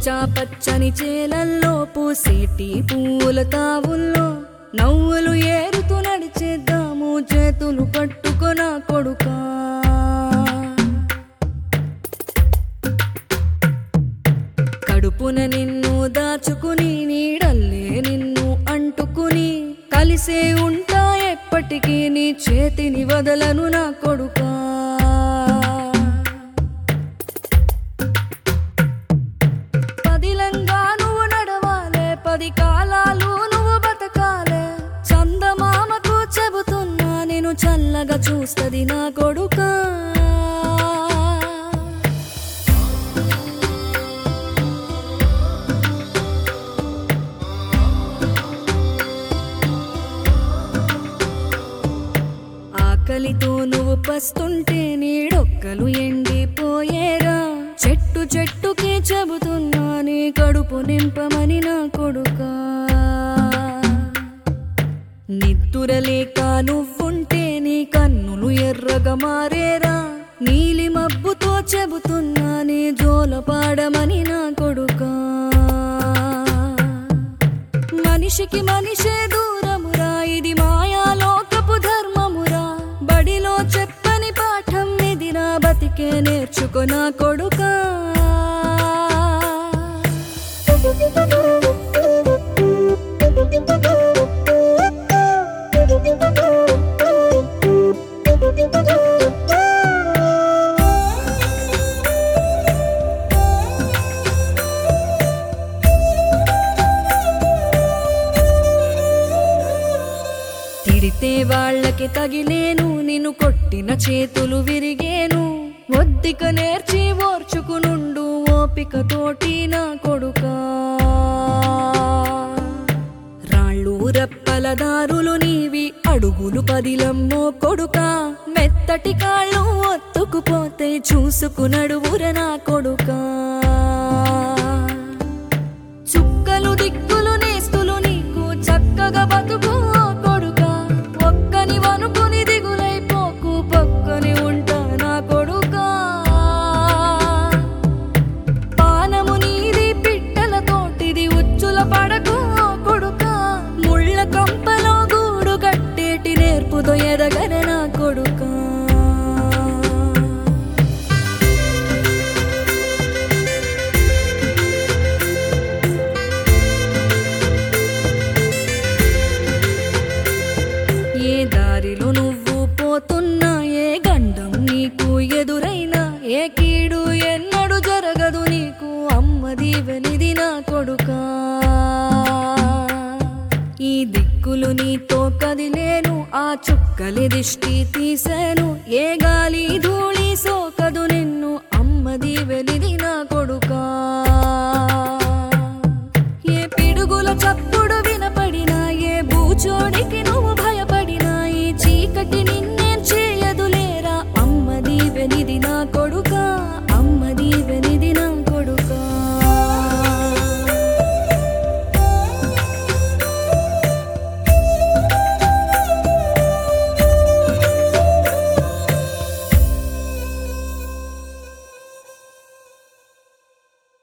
పచ్చా పచ్చని చేలల్లో పూసేటి పూల తావుల్లో నవ్వులు ఏరుతూ నడిచేద్దాము చేతులు పట్టుకొన కొడుకా కడుపున నిన్ను దాచుకుని నీడల్లే నిన్ను అంటుకుని కలిసే ఉంటా ఎప్పటికీ నీ చేతిని వదలను నా కొడుకా పదిలంగా నువ్వు నడవాలే పది కాలాలు నువ్వు బతకాలే చందమామకు చెబుతున్నా నేను చల్లగా చూస్తది నా కొడుకా ఆకలితో నువ్వు పస్తుంటే నీడొక్కలు ఎండిపోయేరా చెట్టు చెట్టుకి చెబుతున్నా నీ కడుపు నింపమని నా కొడుకా నిద్దురలేక నువ్వుంటే నీ కన్నులు ఎర్రగా మారేరా నీలి మబ్బుతో చెబుతున్నా నీ జోల పాడమని నా కొడుకా మనిషికి మనిషే దూరమురా ఇది మాయాలోకపు ధర్మమురా బడిలో చెప్పని పాఠం ఇదిరా బతికే నేర్చుకొన కొడుకా తిడితే వాళ్ళకి తగిలేను నిన్ను కొట్టిన చేతులు విరిగేను ఒద్దిక నేర్చి ఓర్చుకునుండు ఓపిక తోటి నా కొడుకా రాళ్ళు రప్పల దారులు నీవి అడుగులు పదిలమ్మో కొడుకా మెత్తటి కాళ్ళు ఒత్తుకుపోతే చూసుకునడువుర నా కొడుకా చుక్కలు దిక్కులు నేస్తులు నీకు చక్కగా బతుకు ఓ కొడుకా ఒక్కని వనుకుని దిగులైపోకు పక్కని ఉంటా నా కొడుకా పానము నీది పిట్టల తోటిది ఉచ్చుల పడకు ఓ కొడుకా ముళ్ళ కంపలో గూడు కట్టేటి నేర్పుతో ఎదగర నా కొడుకా ఏ దారిలో నువ్వు పోతున్నా ఏ గండం నీకు ఎదురైనా ఏ కీడు ఎన్నడు జరగదు నీకు అమ్మ దీవెనిది నా కొడుకా ఈ దిక్కులు నీతో కదిలేను ఆ చుక్కలి దిష్టి తీసాను ఏ గాలి ధూళి సోకదు నిన్ను అమ్మ దీవెనిది